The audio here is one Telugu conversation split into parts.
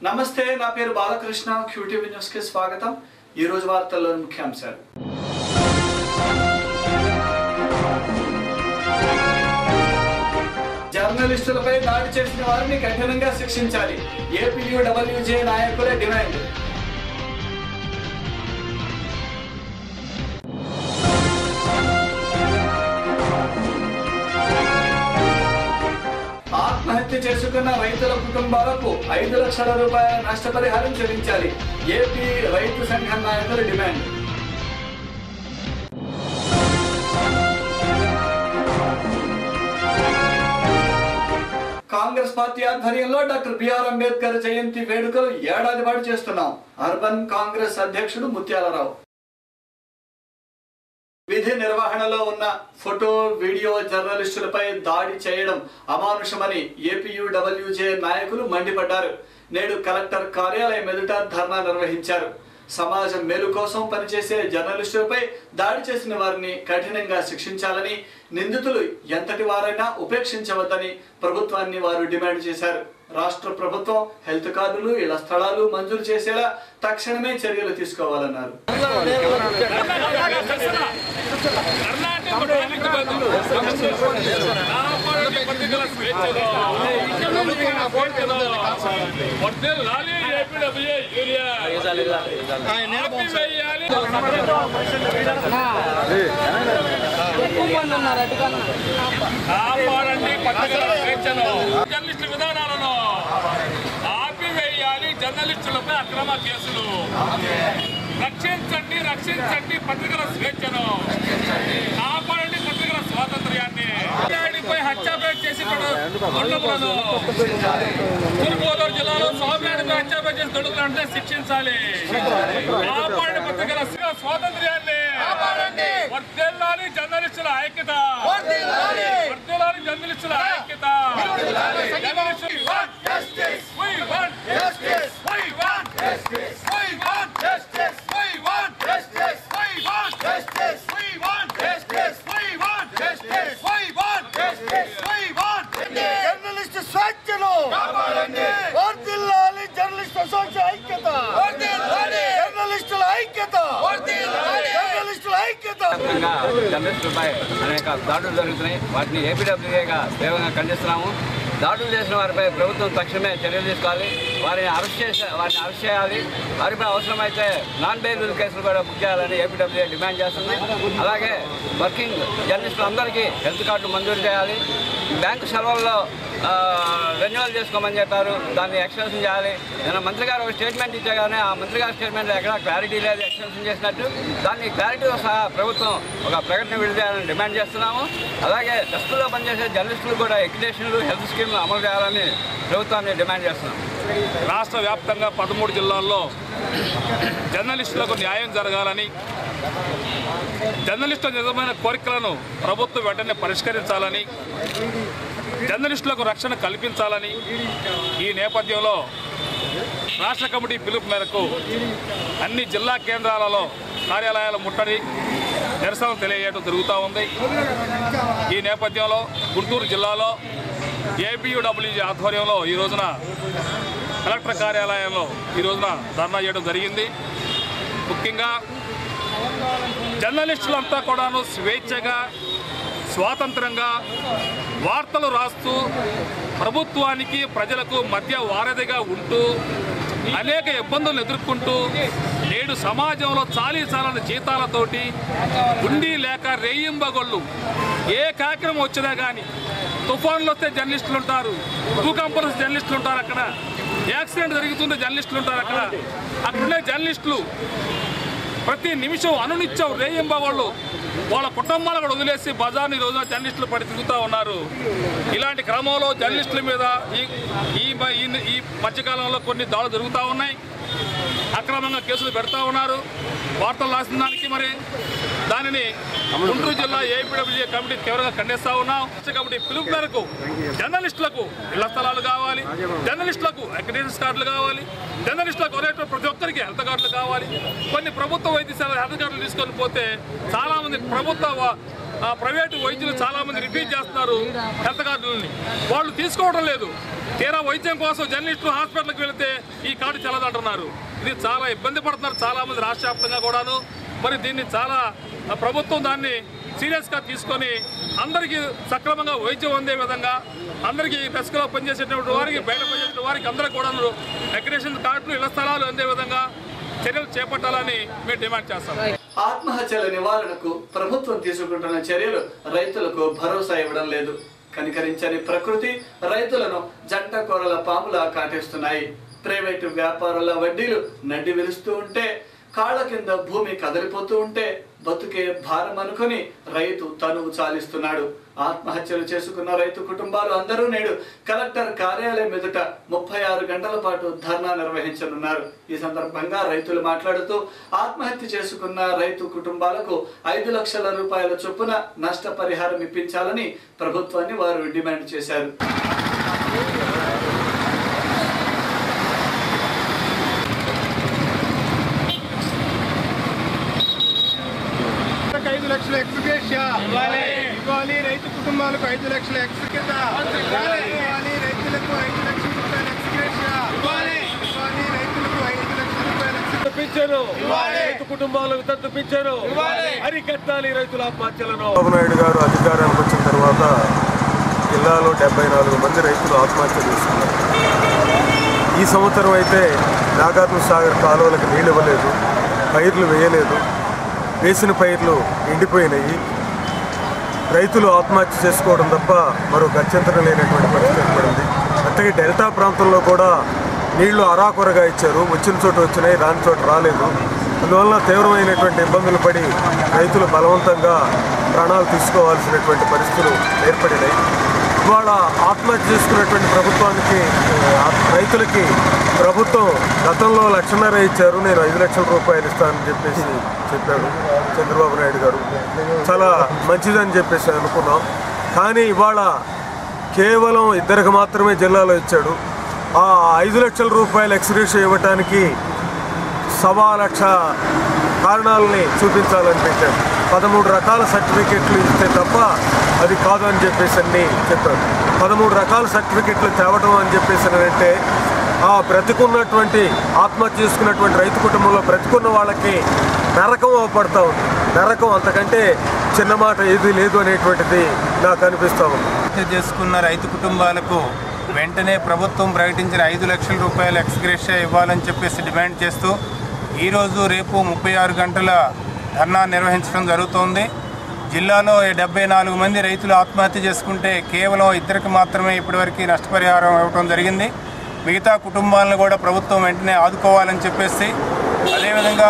నమస్తే నా పేరు బాలకృష్ణ క్యూటీవీ న్యూస్ కి స్వాగతం ఈ రోజు వార్తల్లోని ముఖ్యాంశాలు జర్నలిస్టులపై దాడి చేసిన వారిని కఠినంగా శిక్షించాలి ఏపీయూడబ్ల్యూజే నాయకుల డిమాండ్ ఆత్మహత్య చేసుకున్న రైతుల కుటుంబాలకు ఐదు లక్షల రూపాయల నష్టపరిహారం చెల్లించాలి ఏపీ రైతు సంఘం నాయకుల డిమాండ్ కాంగ్రెస్ పార్టీ ఆధ్వర్యంలో డాక్టర్ బిఆర్ అంబేద్కర్ జయంతి వేడుకలు ఏడాది పాటు చేస్తున్నాం అర్బన్ కాంగ్రెస్ అధ్యక్షుడు ముత్యాలరావు విధి నిర్వహణలో ఉన్న ఫోటో వీడియో జర్నలిస్టులపై దాడి చేయడం అమానుషమని ఏపీయూడబ్ల్యూజే నాయకులు మండిపడ్డారు నేడు కలెక్టర్ కార్యాలయం ఎదుట ధర్నా నిర్వహించారు సమాజం మేలు కోసం పనిచేసే జర్నలిస్టులపై దాడి చేసిన వారిని కఠినంగా శిక్షించాలని నిందితులు ఎంతటి వారైనా ఉపేక్షించవద్దని ప్రభుత్వాన్ని వారు డిమాండ్ చేశారు రాష్ట్ర ప్రభుత్వం హెల్త్ కార్డులు ఇళ్ల స్థలాలు మంజూరు చేసేలా తక్షణమే చర్యలు తీసుకోవాలన్నారు లాలి ఏపీడబ్ల్యూ యూరియా ఆపివేయాలి. కాపాడండి పత్రికల స్వేచ్ఛను జర్నలిస్టు విధానాలను ఆపివేయాలి జర్నలిస్టులపై అక్రమ కేసులు రక్షించండి రక్షించండి పత్రికల స్వేచ్ఛను కాపాడండి పత్రికల స్వాతంత్ర్యాన్ని పై హత్యాపేట చేసి దుండగులను తూర్పుగోదావరి జిల్లాలో స్వామినాయుడుపై హత్యాపేట చేసి దుండగులంటే శిక్షించాలి కాపాడండి పత్రికల స్వాతంత్ర్యాన్ని వర్ధిల్లాలి జర్నలిస్టుల ఐక్యత వర్ధిల్లాలి జర్నలిస్టుల ఐక్యత జర్నలిస్టులు We want justice. We want justice. We want justice. We want justice. We want justice. We want justice. We want justice. We want justice. We want journalist స్వేచ్ఛను వర్ధిల్లాలి జర్నలిస్ట్ అసోసియేషన్ ఐక్యత జర్నలిస్టుల ఐక్యత జర్నలిస్టుల ఐక్యత వ్యాప్తంగా జర్నలిస్టులపై అనేక దాడులు జరుగుతున్నాయి వాటిని ఏపీడబ్ల్యూఏగా తీవ్రంగా ఖండిస్తున్నాము దాడులు చేసిన వారిపై ప్రభుత్వం తక్షణమే చర్యలు తీసుకోవాలి వారిని అరెస్ట్ చేసే వారిని అరెస్ట్ చేయాలి వారిపై అవసరమైతే నాన్ బెయిల్ కేసులు కూడా బుక్ చేయాలని ఏపీడబ్ల్యూఏ డిమాండ్ చేస్తుంది అలాగే వర్కింగ్ జర్నలిస్టులందరికీ హెల్త్ కార్డు మంజూరు చేయాలి బ్యాంకు సెలవుల్లో రెన్యువల్ చేసుకోమని చెప్పారు దాన్ని ఎక్స్టెన్షన్ చేయాలి నేను మంత్రి గారు ఒక స్టేట్మెంట్ ఇచ్చా కానీ ఆ మంత్రి గారి స్టేట్మెంట్లో ఎక్కడా క్లారిటీ లేదు ఎక్స్టెన్షన్ చేసినట్టు దాన్ని క్లారిటీతో సహా ప్రభుత్వం ఒక ప్రకటన విడుదల చేయాలని డిమాండ్ చేస్తున్నాము అలాగే డస్కుల్లో పనిచేసే జర్నలిస్టులు కూడా ఎడ్యుకేషన్లు హెల్త్ స్కీమ్లు అమలు చేయాలని ప్రభుత్వాన్ని డిమాండ్ చేస్తున్నాం రాష్ట్ర వ్యాప్తంగా పదమూడు జిల్లాల్లో జర్నలిస్టులకు న్యాయం జరగాలని జర్నలిస్టుల నిజమైన కోరికలను ప్రభుత్వం వెంటనే పరిష్కరించాలని జర్నలిస్టులకు రక్షణ కల్పించాలని ఈ నేపథ్యంలో రాష్ట్ర కమిటీ పిలుపు మేరకు అన్ని జిల్లా కేంద్రాలలో కార్యాలయాల ముట్టడి నిరసన తెలియజేయడం జరుగుతూ ఉంది ఈ నేపథ్యంలో గుంటూరు జిల్లాలో ఏపీయూడబ్ల్యూజీ ఆధ్వర్యంలో ఈ రోజున కలెక్టర్ కార్యాలయంలో ఈ రోజున ధర్నా చేయడం జరిగింది ముఖ్యంగా జర్నలిస్టులంతా కూడాను స్వేచ్ఛగా స్వాతంత్రంగా వార్తలు రాస్తూ ప్రభుత్వానికి ప్రజలకు మధ్య వారధిగా ఉంటూ అనేక ఇబ్బందులు ఎదుర్కొంటూ నేడు సమాజంలో చాలీ చాలని జీతాలతోటి ఉండి లేక రేయింబగొళ్ళు ఏ కార్యక్రమం వచ్చినా కానీ తుఫాన్లు వస్తే జర్నలిస్టులు ఉంటారు భూకంపాలు వస్తే జర్నలిస్టులు ఉంటారు అక్కడ యాక్సిడెంట్ జరుగుతుంటే జర్నలిస్టులు ఉంటారు అక్కడ అక్కడుండే జర్నలిస్టులు ప్రతి నిమిషం అనునిత్యం రేయింబ వాళ్ళు వాళ్ళ కుటుంబాలు కూడా వదిలేసి బజార్ని ఈ రోజున జర్నలిస్టులు పడి తిరుగుతూ ఉన్నారు ఇలాంటి క్రమంలో జర్నలిస్టుల మీద ఈ ఈ మ- ఈ- ఈ మధ్యకాలంలో కొన్ని దాడులు జరుగుతూ ఉన్నాయి అక్రమంగా కేసులు పెడతా ఉన్నారు వార్తలు రాసిన దానికి మరి దానిని గుంటూరు జిల్లా ఏపీడబ్ల్యూజే కమిటీ తీవ్రంగా ఖండిస్తా ఉన్నాం రాష్ట్ర కమిటీ పిలుపు మేరకు జర్నలిస్టులకు ఇళ్ల స్థలాలు కావాలి జర్నలిస్టులకు అక్రిడేషన్స్ కార్డులు కావాలి జర్నలిస్టులకు అనేటువంటి ప్రతి ఒక్కరికి హెల్త్ కార్డులు కావాలి కొన్ని ప్రభుత్వ వైద్యశాల హెల్త్ కార్డులు తీసుకొని పోతే చాలా మంది ప్రభుత్వ వ- ఆ, ప్రైవేటు వైద్యులు చాలా మంది రిపీట్ చేస్తున్నారు హెల్త్ కార్డులని వాళ్ళు తీసుకోవడం లేదు తీరా వైద్యం కోసం జర్నలిస్టులు హాస్పిటల్కి వెళితే ఈ కార్డు చెల్లదంటున్నారు ఇది చాలా ఇబ్బంది పడుతున్నారు చాలా మంది రాష్ట్ర వ్యాప్తంగా కూడాను మరి దీన్ని చాలా ఆ, ప్రభుత్వం దాన్ని సీరియస్గా తీసుకొని అందరికీ సక్రమంగా వైద్యం అందే విధంగా అందరికీ డెస్క్లో పనిచేసేటువంటి వారికి బయట పనిచేసే వారికి అందరికీ కూడా అగ్రేషన్ కార్డులు ఇళ్ల స్థలాలు అందే విధంగా చర్యలు చేపట్టాలని మేము డిమాండ్ చేస్తాం ఆత్మహత్యల నివారణకు ప్రభుత్వం తీసుకుంటున్న చర్యలు రైతులకు భరోసా ఇవ్వడం లేదు కనికరించని ప్రకృతి రైతులను జంట కూరల పాములా కాటేస్తున్నాయి ప్రైవేటు వ్యాపారుల వడ్డీలు నడ్డి విరుస్తూ ఉంటే కాళ్ళ కింద భూమి కదిలిపోతూ ఉంటే బతుకే భారం అనుకుని రైతు తనువు చాలిస్తున్నాడు ఆత్మహత్యలు చేసుకున్న రైతు కుటుంబాలు అందరూ నేడు కలెక్టర్ కార్యాలయం ఎదుట ముప్పై ఆరు గంటల పాటు ధర్నా నిర్వహించనున్నారు ఈ సందర్భంగా రైతులు మాట్లాడుతూ ఆత్మహత్య చేసుకున్న రైతు కుటుంబాలకు ఐదు లక్షల రూపాయల చొప్పున నష్టపరిహారం ఇప్పించాలని ప్రభుత్వాన్ని వారు డిమాండ్ చేశారు ఐదు లక్షల ఎక్స్గ్రేషియా ఇవ్వాలి రైతు కుటుంబాలకు ఐదు లక్షల ఎక్స్గ్రేష ఇవ్వాలి రైతులకు ఐదు లక్షల రూపాయల ఎక్స్గ్రేషియా ఇవ్వాలి రైతులకు ఐదు లక్షల రూపాయల పింఛను రైతు కుటుంబాలకు తట్టు పింఛను అరికట్టాలి రైతుల ఆత్మహత్యలను చంద్రబాబు నాయుడు గారు అధికారానికి వచ్చిన తర్వాత జిల్లాలో డెబ్బై నాలుగు మంది రైతులు ఆత్మహత్య చేసుకున్నారు ఈ సంవత్సరం అయితే నాగార్జున సాగర్ కాలువలకు నీళ్ళు ఇవ్వలేదు పైర్లు వేయలేదు వేసిన పైర్లు ఎండిపోయినాయి రైతులు ఆత్మహత్య చేసుకోవడం తప్ప మరో గత్యంతరం లేనటువంటి పరిస్థితి ఏర్పడింది అట్లాగే డెల్టా ప్రాంతంలో కూడా నీళ్లు అరాకొరగా ఇచ్చారు వచ్చిన చోట వచ్చినాయి రాని చోట రాలేదు అందువల్ల తీవ్రమైనటువంటి ఇబ్బందులు పడి రైతులు బలవంతంగా ప్రాణాలు తీసుకోవాల్సినటువంటి పరిస్థితులు ఏర్పడినాయి ఇవాళ ఆత్మహత్య చేసుకున్నటువంటి ప్రభుత్వానికి ఆ, రైతులకి ప్రభుత్వం గతంలో లక్షన్నర ఇచ్చారు నేను ఐదు లక్షల రూపాయలు ఇస్తానని చెప్పేసి చెప్పాడు చంద్రబాబు నాయుడు గారు చాలా మంచిదని చెప్పేసి అనుకున్నాం కానీ ఇవాళ కేవలం ఇద్దరికి మాత్రమే జిల్లాలో ఇచ్చాడు ఆ ఐదు లక్షల రూపాయల ఎక్స్గ్రేషన్ ఇవ్వటానికి సవా లక్ష కారణాలని చూపించాలని పెట్టారు పదమూడు రకాల సర్టిఫికెట్లు ఇస్తే తప్ప అది కాదు అని చెప్పేసి అన్ని చెప్పారు పదమూడు రకాల సర్టిఫికెట్లు తేవడం అని చెప్పేసి అని అంటే ఆ బ్రతికున్నటువంటి ఆత్మహత్య చేసుకున్నటువంటి రైతు కుటుంబంలో బ్రతికున్న వాళ్ళకి నరకం అవపడతా ఉంది నరకం అంతకంటే చిన్న మాట ఏది లేదు అనేటువంటిది నాకు అనిపిస్తూ ఉంది ఆత్మహత్య చేసుకున్న రైతు కుటుంబాలకు వెంటనే ప్రభుత్వం ప్రకటించిన ఐదు లక్షల రూపాయల ఎక్స్గ్రేషియా ఇవ్వాలని చెప్పేసి డిమాండ్ చేస్తూ ఈరోజు రేపు ముప్పై ఆరు గంటల ధర్నా నిర్వహించడం జరుగుతోంది జిల్లాలో డెబ్బై నాలుగు మంది రైతులు ఆత్మహత్య చేసుకుంటే కేవలం ఇద్దరికి మాత్రమే ఇప్పటివరకు నష్టపరిహారం ఇవ్వడం జరిగింది మిగతా కుటుంబాలను కూడా ప్రభుత్వం వెంటనే ఆదుకోవాలని చెప్పేసి అదేవిధంగా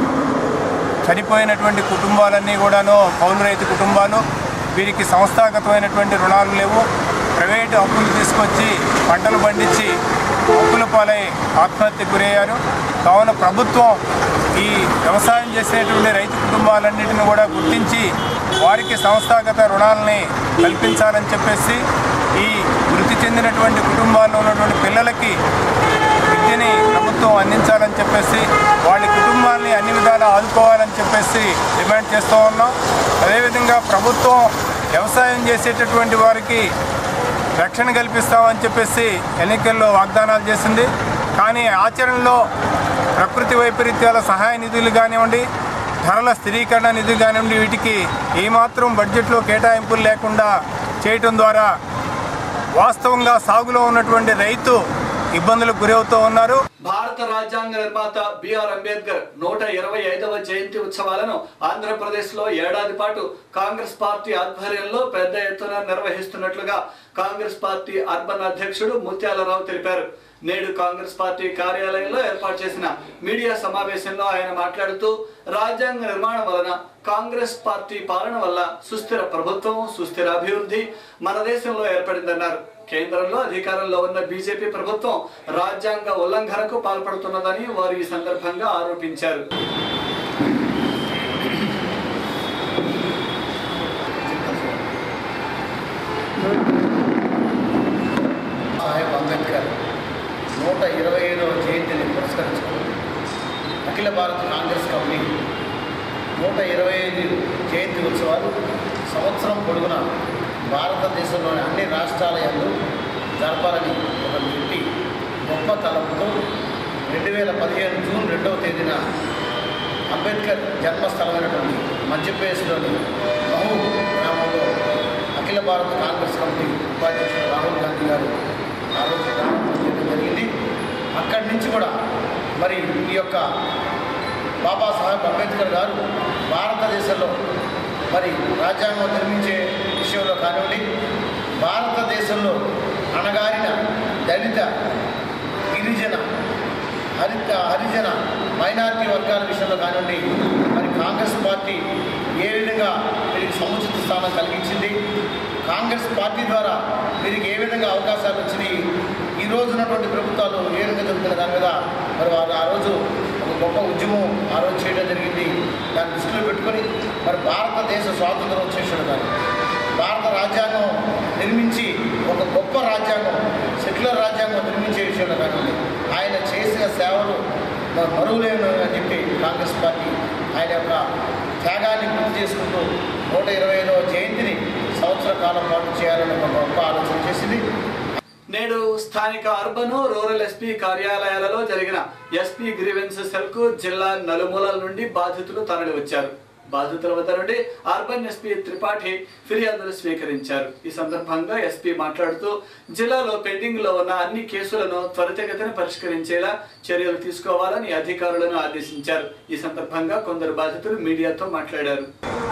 చనిపోయినటువంటి కుటుంబాలన్నీ కూడాను కౌలు రైతు కుటుంబాలు వీరికి సంస్థాగతమైనటువంటి రుణాలు లేవు ప్రైవేటు అప్పులు తీసుకొచ్చి పంటలు పండించి అప్పుల పాలై ఆత్మహత్యకు గురయ్యారు కావున ప్రభుత్వం ఈ వ్యవసాయం చేసేటువంటి రైతు కుటుంబాలన్నింటిని కూడా గుర్తించి వారికి సంస్థాగత రుణాలని కల్పించాలని చెప్పేసి ఈ మృతి చెందినటువంటి కుటుంబాల్లో ఉన్నటువంటి పిల్లలకి విద్యని ప్రభుత్వం అందించాలని చెప్పేసి వాళ్ళ కుటుంబాన్ని అన్ని విధాలా ఆదుకోవాలని చెప్పేసి డిమాండ్ చేస్తూ ఉన్నాం అదేవిధంగా ప్రభుత్వం వ్యవసాయం చేసేటటువంటి వారికి రక్షణ కల్పిస్తామని చెప్పేసి ఎన్నికల్లో వాగ్దానాలు చేసింది కానీ ఆచరణలో ప్రకృతి వైపరీత్యాల సహాయ నిధులు కానివ్వండి ధరల స్థిరీకరణ నిధులు కానివ్వండి వీటికి ఏమాత్రం బడ్జెట్లో కేటాయింపులు లేకుండా చేయటం ద్వారా వాస్తవంగా సాగులో ఉన్నటువంటి రైతు ఇబ్బందులకు గురవుతూ ఉన్నారు భారత రాజ్యాంగ నిర్మాత బిఆర్ అంబేద్కర్ నూట ఇరవై ఐదవ జయంతి ఉత్సవాలను ఆంధ్రప్రదేశ్ లో ఏడాది పాటు కాంగ్రెస్ పార్టీ ఆధ్వర్యంలో పెద్ద ఎత్తున నిర్వహిస్తున్నట్లుగా కాంగ్రెస్ పార్టీ అర్బన్ అధ్యక్షుడు ముత్యాలరావు తెలిపారు నేడు కాంగ్రెస్ పార్టీ కార్యాలయంలో ఏర్పాటు చేసిన మీడియా సమావేశంలో ఆయన మాట్లాడుతూ రాజ్యాంగ నిర్మాణం వలన కాంగ్రెస్ పార్టీ పాలన వల్ల సుస్థిర ప్రభుత్వం సుస్థిర అభివృద్ధి మన దేశంలో ఏర్పడిందన్నారు కేంద్రంలో అధికారంలో ఉన్న బీజేపీ ప్రభుత్వం రాజ్యాంగ ఉల్లంఘనకు పాల్పడుతున్నదని వారు ఈ సందర్భంగా ఆరోపించారు సాహెబ్ అంబేద్కర్ నూట ఇరవై ఐదవ జయంతిని పురస్కరించుకుని అఖిల భారత కాంగ్రెస్ కమిటీ నూట ఇరవై ఐదు జయంతి ఉత్సవాలు సంవత్సరం పొడుగున భారతదేశంలోని అన్ని రాష్ట్రాల యందు జరపాలని ఒక పెట్టి గొప్ప తలంతో వేల పదిహేను జూన్ రెండవ తేదీన అంబేద్కర్ జన్మస్థలమైనటువంటి మధ్యప్రదేశ్లోని బహు గ్రామంలో అఖిల భారత కాంగ్రెస్ కమిటీ ఉపాధ్యక్షుడు రాహుల్ గాంధీ గారు ఆ రోజు ప్రారంభం చేయడం జరిగింది అక్కడి నుంచి కూడా మరి ఈ యొక్క బాబాసాహెబ్ అంబేద్కర్ గారు భారతదేశంలో మరి రాజ్యాంగం నిర్మించే విషయంలో కానివ్వండి భారతదేశంలో అణగారిన దళిత గిరిజన హరిత హరిజన మైనారిటీ వర్గాల విషయంలో కానివ్వండి మరి కాంగ్రెస్ పార్టీ ఏ విధంగా వీరికి సముచిత స్థానం కలిగించింది కాంగ్రెస్ పార్టీ ద్వారా వీరికి ఏ విధంగా అవకాశాలు వచ్చినాయి ఈ రోజు ఉన్నటువంటి ప్రభుత్వాలు ఏ విధంగా జరుగుతున్న దాని మీద మరి వారు ఆ రోజు ఒక గొప్ప ఉద్యమం ఆ రోజు చేయడం జరిగింది దాన్ని దృష్టిలో పెట్టుకొని మరి భారతదేశ స్వాతంత్రం వచ్చేసాడు గారు భారత రాజ్యాంగం నిర్మించి ఒక గొప్ప రాజ్యాంగం సెక్యులర్ రాజ్యాంగం నిర్మించే విషయంలో కానివ్వండి ఆయన చేసిన సేవలు మరి మరువులేను అని చెప్పి కాంగ్రెస్ పార్టీ ఆయన యొక్క త్యాగాన్ని గుర్తు చేసుకుంటూ నూట ఇరవై ఐదవ జయంతిని సంవత్సర కాలం పాటు చేయాలని ఒక గొప్ప ఆలోచన చేసింది నేడు స్థానిక అర్బన్ రూరల్ ఎస్పీ కార్యాలయాలలో జరిగిన ఎస్పీ గ్రీవెన్స్ సెల్ కు జిల్లా నలుమూలల నుండి బాధితులు తరలి వచ్చారు బాధితుల వద్ద నుండి అర్బన్ ఎస్పీ త్రిపాఠి ఫిర్యాదులు స్వీకరించారు ఈ సందర్భంగా ఎస్పీ మాట్లాడుతూ జిల్లాలో పెండింగ్ లో ఉన్న అన్ని కేసులను త్వరితగతిన పరిష్కరించేలా చర్యలు తీసుకోవాలని అధికారులను ఆదేశించారు ఈ సందర్భంగా కొందరు బాధితులు మీడియాతో మాట్లాడారు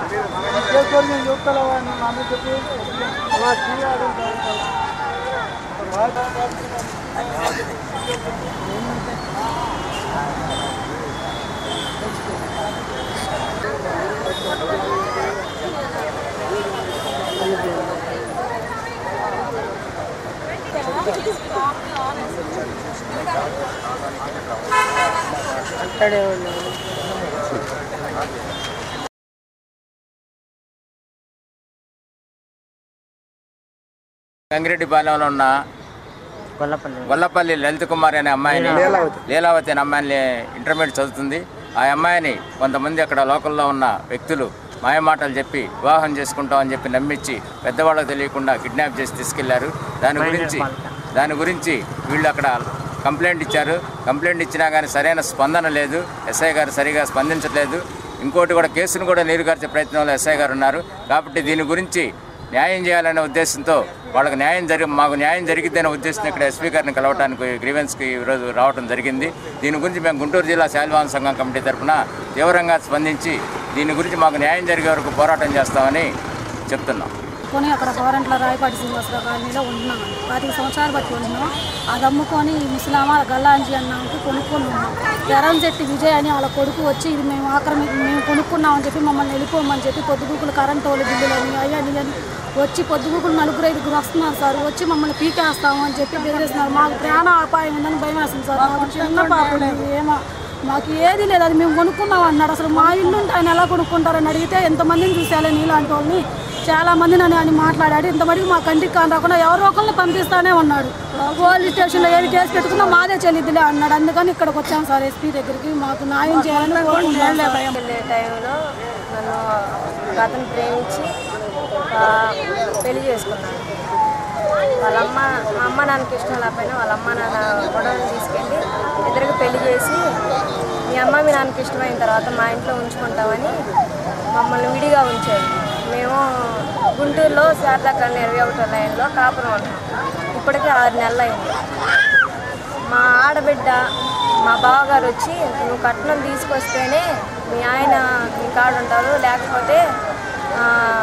గంగిరెడ్డిపాలెంలో ఉన్న గొల్లపల్లి లలిత కుమారి అనే అమ్మాయిని లీలావతి అనే అమ్మాయిని ఇంటర్మీడియట్ చదువుతుంది ఆ అమ్మాయిని కొంతమంది అక్కడ లోకల్లో ఉన్న వ్యక్తులు మాయమాటలు చెప్పి వివాహం చేసుకుంటామని చెప్పి నమ్మించి పెద్దవాళ్ళకు తెలియకుండా కిడ్నాప్ చేసి తీసుకెళ్లారు దాని గురించి దాని గురించి వీళ్ళు అక్కడ కంప్లైంట్ ఇచ్చారు కంప్లైంట్ ఇచ్చినా కానీ సరైన స్పందన లేదు ఎస్ఐ గారు సరిగా స్పందించట్లేదు ఇంకోటి కూడా కేసును కూడా నీరుగార్చే ప్రయత్నంలో ఎస్ఐ గారు ఉన్నారు కాబట్టి దీని గురించి న్యాయం చేయాలనే ఉద్దేశంతో వాళ్ళకి న్యాయం జరిగి మాకు న్యాయం జరిగిద్దనే ఉద్దేశంతో ఇక్కడ ఎస్పీ గారిని కలవడానికి గ్రీవెన్స్కి ఈరోజు రావడం జరిగింది దీని గురించి మేము గుంటూరు జిల్లా శాలివాహన సంఘం కమిటీ తరఫున తీవ్రంగా స్పందించి దీని గురించి మాకు న్యాయం జరిగే వరకు పోరాటం చేస్తామని చెప్తున్నాం కొని అక్కడ గవర్నమెంట్లో రాయపాటి శ్రీనివాసరావు కాలనీలో ఉంటున్నాం పాతిక సంవత్సరాలు బట్టి ఉంటున్నాం అది అమ్ముకొని ఈ ముసలామా గల్లాంజీ అన్నాకి కొనుక్కొని ఉన్నాం ఎర్రంశెట్టి విజయ్ అని వాళ్ళ కొడుకు వచ్చి ఇది మేము ఆక్రమి మేము కొనుక్కున్నామని చెప్పి మమ్మల్ని వెళ్ళిపోమని చెప్పి పొద్దుగూకులు కరెంటు వాళ్ళు బిల్లులు అని అయ్యని అని వచ్చి పొద్దుగూకులు నలుగురు ఐదుగురు వస్తున్నారు సార్ వచ్చి మమ్మల్ని పీకేస్తాము అని చెప్పి బెదిరిస్తున్నారు మాకు ప్రాణ అపాయం ఉందని భయం వేస్తుంది సార్ మాకు చిన్న పాప ఉంది. ఏమో మాకు ఏది లేదు అది మేము కొనుక్కున్నాం అన్నాడు అసలు మా ఇల్లు ఉంటే ఆయన ఎలా కొనుక్కుంటారని అడిగితే ఎంతమందిని చూసేయాలి నీలాంటి వాళ్ళని చాలా మంది నన్ను అని మాట్లాడాడు ఇంతమటికి మా కంటికి కాని రాకుండా ఎవరో ఒకరిని పంపిస్తానే ఉన్నాడు పోలీస్ స్టేషన్లో ఏది కేసు పెట్టుకున్నా మాదే చెల్లిద్దిలే అన్నాడు అందుకని ఇక్కడికి వచ్చాం సార్ ఎస్పీ దగ్గరికి మాకు న్యాయం చేయాలని కోరుకుంటున్నాం సార్. వెళ్ళే టైంలో నన్ను ఒక అతను ప్రేమించి ఆ, పెళ్లి చేసుకున్నాను వాళ్ళ అమ్మ మా అమ్మ నాన్నకి ఇష్టం లేకపోయినా వాళ్ళ అమ్మ నాన్న గొడవలు తీసుకెళ్ళి ఇద్దరికి పెళ్లి చేసి మీ అమ్మ మీ నాన్నకి ఇష్టమైన తర్వాత మా ఇంట్లో ఉంచుకుంటామని మమ్మల్ని విడిగా ఉంచారు మేము గుంటూరులో శారదా కన్నా ఇరవై ఒకటో లైన్లో కాపురం ఉంటున్నాం ఇప్పటికీ ఆరు నెలలు అయింది మా ఆడబిడ్డ మా బావగారు వచ్చి నువ్వు కట్నం తీసుకొస్తేనే మీ ఆయన మీ కాడ ఉంటారు లేకపోతే ఆ,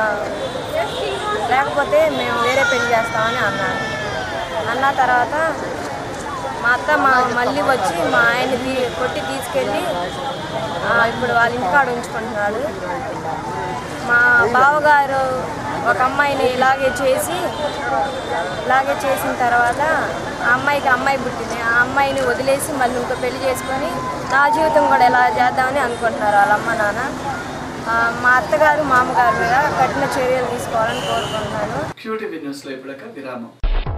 లేకపోతే మేము వేరే పెళ్లి చేస్తామని అన్నాడు అన్న తర్వాత మా అత్త మా మళ్ళీ వచ్చి మా ఆయన్ని తీ కొట్టి తీసుకెళ్ళి ఆ, ఇప్పుడు వాళ్ళ ఇంటికాడ ఉంచుకుంటున్నాడు మా బావగారు ఒక అమ్మాయిని ఇలాగే చేసి ఇలాగే చేసిన తర్వాత ఆ అమ్మాయికి అమ్మాయి పుట్టింది ఆ అమ్మాయిని వదిలేసి మళ్ళీ ఇంకో పెళ్లి చేసుకొని నా జీవితం కూడా ఎలా చేద్దామని అనుకుంటున్నారు వాళ్ళ అమ్మ నాన్న ఆ, మా అత్తగారు మామగారు మీద కఠిన చర్యలు తీసుకోవాలని కోరుకుంటున్నాను క్యూటీవీ న్యూస్ లో ఇప్పుడు విరామం